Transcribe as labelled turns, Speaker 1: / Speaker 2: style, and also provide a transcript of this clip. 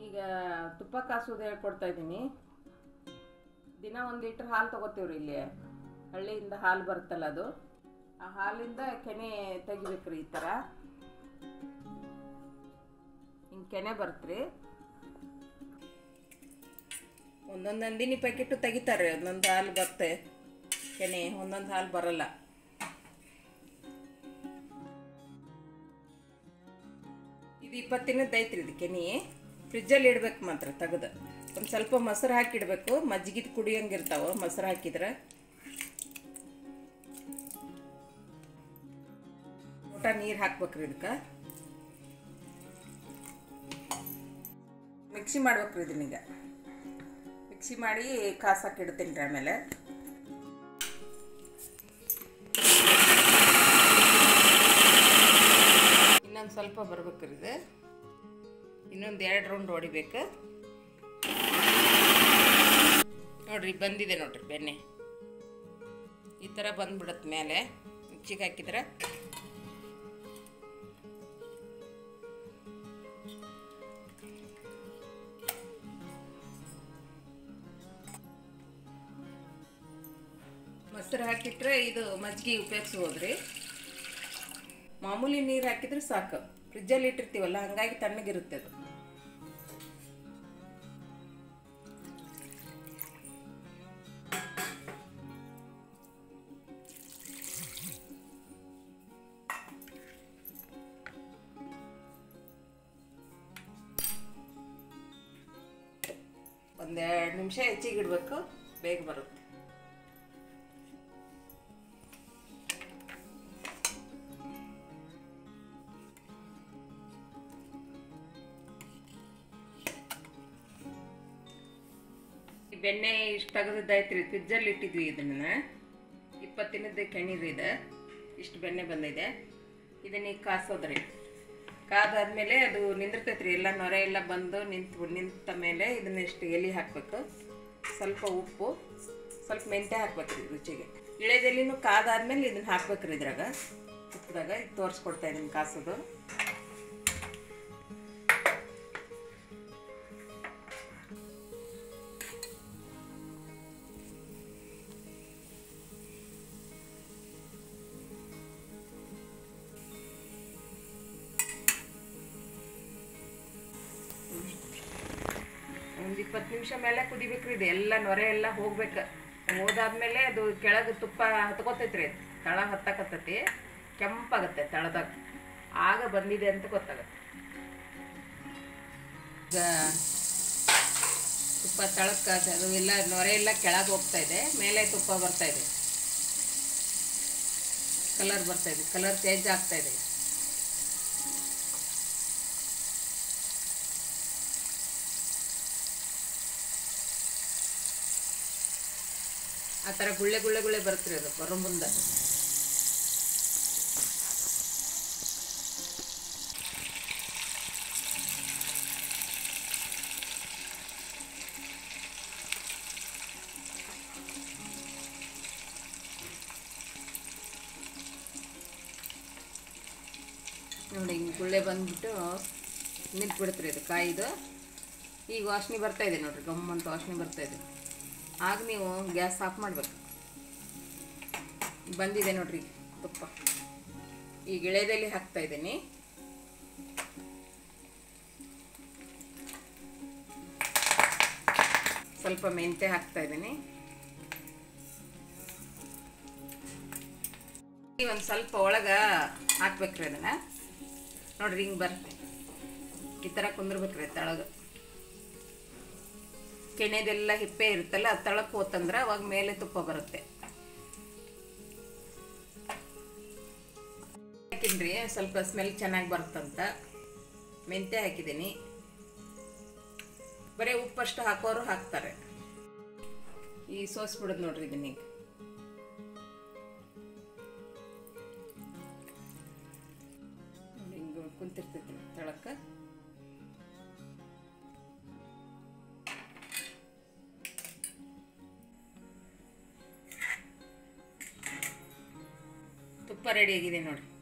Speaker 1: ಈಗ ತುಪ್ಪ ಕಾಸೋದು ಹೇಳ್ಕೊಡ್ತಾ ಇದ್ದೀನಿ ದಿನ ಒಂದು ಲೀಟ್ರ್ ಹಾಲು ತೊಗೋತೀವ್ರಿ ಇಲ್ಲಿ ಹಳ್ಳಿಯಿಂದ ಹಾಲು ಬರುತ್ತಲ್ಲ ಅದು ಆ ಹಾಲಿಂದ ಕೆನೆ ತೆಗಿಬೇಕ್ರಿ ಈ ಥರ ಹಿಂಗೆ ಕೆನೆ ಬರುತ್ತ್ರಿ ಒಂದೊಂದು ನಂದಿನಿ ಪ್ಯಾಕೆಟು ತೆಗಿತಾರೆ ಒಂದೊಂದು ಹಾಲು ಬರುತ್ತೆ ಕೆನೆ ಒಂದೊಂದು ಹಾಲು ಬರಲ್ಲ ಇದು ಇಪ್ಪತ್ತು ದಿನದ್ದು ಐತ್ರಿ ಇದು ಕೆನೆ ಫ್ರಿಜ್ಜಲ್ಲಿ ಇಡ್ಬೇಕು ಮಾತ್ರ ತೆಗೆದು ಒಂದು ಸ್ವಲ್ಪ ಮೊಸರು ಹಾಕಿಡ್ಬೇಕು ಮಜ್ಜಿಗೆ ಕುಡಿಯಂಗಿರ್ತಾವ ಮೊಸರು ಹಾಕಿದ್ರೆ ಊಟ ನೀರು ಹಾಕ್ಬೇಕ್ರಿ ಇದಕ್ಕೆ ಮಿಕ್ಸಿ ಮಾಡ್ಬೇಕ್ರಿ ಇದನ್ನೀಗ ಮಿಕ್ಸಿ ಮಾಡಿ ಕಾಸಕ್ಕೆ ಇಡ್ತೀನಿ ರೀ ಆಮೇಲೆ ಇನ್ನೊಂದು ಸ್ವಲ್ಪ ಬರ್ಬೇಕ್ರಿ ಇದು ಇನ್ನೊಂದು ಎರಡು ರೌಂಡ್ ಹೊಡಿಬೇಕು ನೋಡ್ರಿ ಬಂದಿದೆ ನೋಡ್ರಿ ಬೆಣ್ಣೆ ಈ ಥರ ಬಂದ್ಬಿಡತ್ತೆ ಮೇಲೆ ಮಿಕ್ಸಿಗೆ ಹಾಕಿದ್ರೆ ಮೊಸರು ಹಾಕಿಟ್ರೆ ಇದು ಮಜ್ಜಿಗೆ ಉಪಯೋಗಿಸ್ಬೋದ್ರಿ ಮಾಮೂಲಿ ನೀರು ಹಾಕಿದ್ರೆ ಸಾಕು ಫ್ರಿಜ್ಜಲ್ಲಿ ಇಟ್ಟಿರ್ತೀವಲ್ಲ ಹಂಗಾಗಿ ತಣ್ಣಗಿರುತ್ತೆ ಅದು ಒಂದೆರಡು ನಿಮಿಷ ಹೆಚ್ಚಿಗೆ ಇಡಬೇಕು ಬೇಗ ಬರುತ್ತೆ ಈ ಬೆಣ್ಣೆ ಇಷ್ಟು ತೆಗೆದಿದ್ದಾಯ್ತು ಫ್ರಿಜ್ಜಲ್ಲಿ ಇಟ್ಟಿದ್ವಿ ಇದನ್ನ ಇಪ್ಪತ್ತು ದಿನದ ಕೆಣಿದು ಇದೆ ಇಷ್ಟು ಬೆಣ್ಣೆ ಬಂದಿದೆ ಇದನ್ನ ಈಗ ಕಾಸೋದ್ರಿ ಕಾದಾದ್ಮೇಲೆ ಅದು ನಿಂದಿರ್ತೈತೆ ರೀ ಎಲ್ಲ ನೊರೆ ಎಲ್ಲ ಬಂದು ನಿಂತು ನಿಂತ ಮೇಲೆ ಇದನ್ನ ಇಷ್ಟು ಎಲೆ ಹಾಕಬೇಕು ಸ್ವಲ್ಪ ಉಪ್ಪು ಸ್ವಲ್ಪ ಮೆಂತ್ಯ ಹಾಕ್ಬೇಕ್ರಿ ರುಚಿಗೆ ಇಳೆದೆಲಿನೂ ಕಾದಾದ್ಮೇಲೆ ಇದನ್ನ ಹಾಕ್ಬೇಕ್ರಿ ಇದ್ರಾಗ ತುಪ್ಪದಾಗ ಇದು ತೋರಿಸ್ಕೊಡ್ತಾ ಇದೀನಿ ಕಾಸೋದು ಒಂದು ಇಪ್ಪತ್ತು ನಿಮಿಷ ಮೇಲೆ ಕುದಿಬೇಕ್ರಿ ಇದು ಎಲ್ಲ ನೊರೆ ಎಲ್ಲ ಹೋಗ್ಬೇಕು ಹೋದಾದ್ಮೇಲೆ ಅದು ಕೆಳಗೆ ತುಪ್ಪ ಹತ್ಕೋತೈತ್ರಿ ತಳ ಹತ್ತಕತ್ತೈತಿ ಕೆಂಪಾಗತ್ತೆ ತಳದಾಗ ಆಗ ಬಂದಿದೆ ಅಂತ ಗೊತ್ತಾಗತ್ತೆ ಈಗ ತುಪ್ಪ ತಳಕ್ಕೆ ಅದು ಎಲ್ಲ ನೊರೆ ಎಲ್ಲ ಕೆಳಗೆ ಹೋಗ್ತಾ ಇದೆ ಮೇಲೆ ತುಪ್ಪ ಬರ್ತಾ ಇದೆ ಕಲರ್ ಬರ್ತಾ ಇದೆ ಕಲರ್ ಚೇಂಜ್ ಆಗ್ತಾ ಇದೆ ಆ ಥರ ಗುಳ್ಳೆ ಗುಳ್ಳೆ ಗುಳ್ಳೆ ಬರುತ್ತೆ ಅದು ಬರೋ ಮುಂದೆ ನೋಡಿ ಹಿಂಗೆ ಗುಳ್ಳೆ ಬಂದ್ಬಿಟ್ಟು ನಿಂತ್ಬಿಡುತ್ತೆ ಇದು ಕಾಯಿದು ಈಗ ವಾಸನೆ ಬರ್ತಾ ಇದೆ ನೋಡ್ರಿ ಗಮ್ಮಂತ ವಾಸನೆ ಬರ್ತಾ ಇದೆ ಆಗ ನೀವು ಗ್ಯಾಸ್ ಆಫ್ ಮಾಡಬೇಕು ಬಂದಿದೆ ನೋಡ್ರಿ ತುಪ್ಪ ಈ ಗಿಳೆದಲ್ಲಿ ಹಾಕ್ತಾ ಇದ್ದೀನಿ ಸ್ವಲ್ಪ ಮೆಂತೆ ಹಾಕ್ತಾ ಇದ್ದೀನಿ ಒಂದು ಸ್ವಲ್ಪ ಒಳಗೆ ಹಾಕ್ಬೇಕ್ರಿ ಅದನ್ನು ನೋಡ್ರಿ ಹಿಂಗೆ ಬರುತ್ತೆ ಈ ಥರ ಕುಂದಿರ್ಬೇಕ್ರಿ ತಳಗ ಕೆಣೆದೆಲ್ಲ ಹಿಪ್ಪೆ ಇರುತ್ತಲ್ಲ ಅದು ತಳಕ್ಕೆ ಹೋತಂದ್ರೆ ಅವಾಗ ಮೇಲೆ ತುಪ್ಪ ಬರುತ್ತೆ ಹಾಕಿನ್ರಿ ಸ್ವಲ್ಪ ಸ್ಮೆಲ್ ಚೆನ್ನಾಗಿ ಬರುತ್ತಂತ ಮೆಂತ್ಯ ಹಾಕಿದ್ದೀನಿ ಬರೀ ಉಪ್ಪಷ್ಟು ಹಾಕೋರು ಹಾಕ್ತಾರೆ ಈ ಸೋಸ್ಬಿಡೋದು ನೋಡ್ರಿ ಇದನ್ನೀಗ ಹಿಂಗೆ ಕುಂತಿರ್ತೈತಿ ತಳಕ್ಕೆ ತುಪ್ಪ ರೆಡಿ ಆಗಿದೆ ನೋಡಿ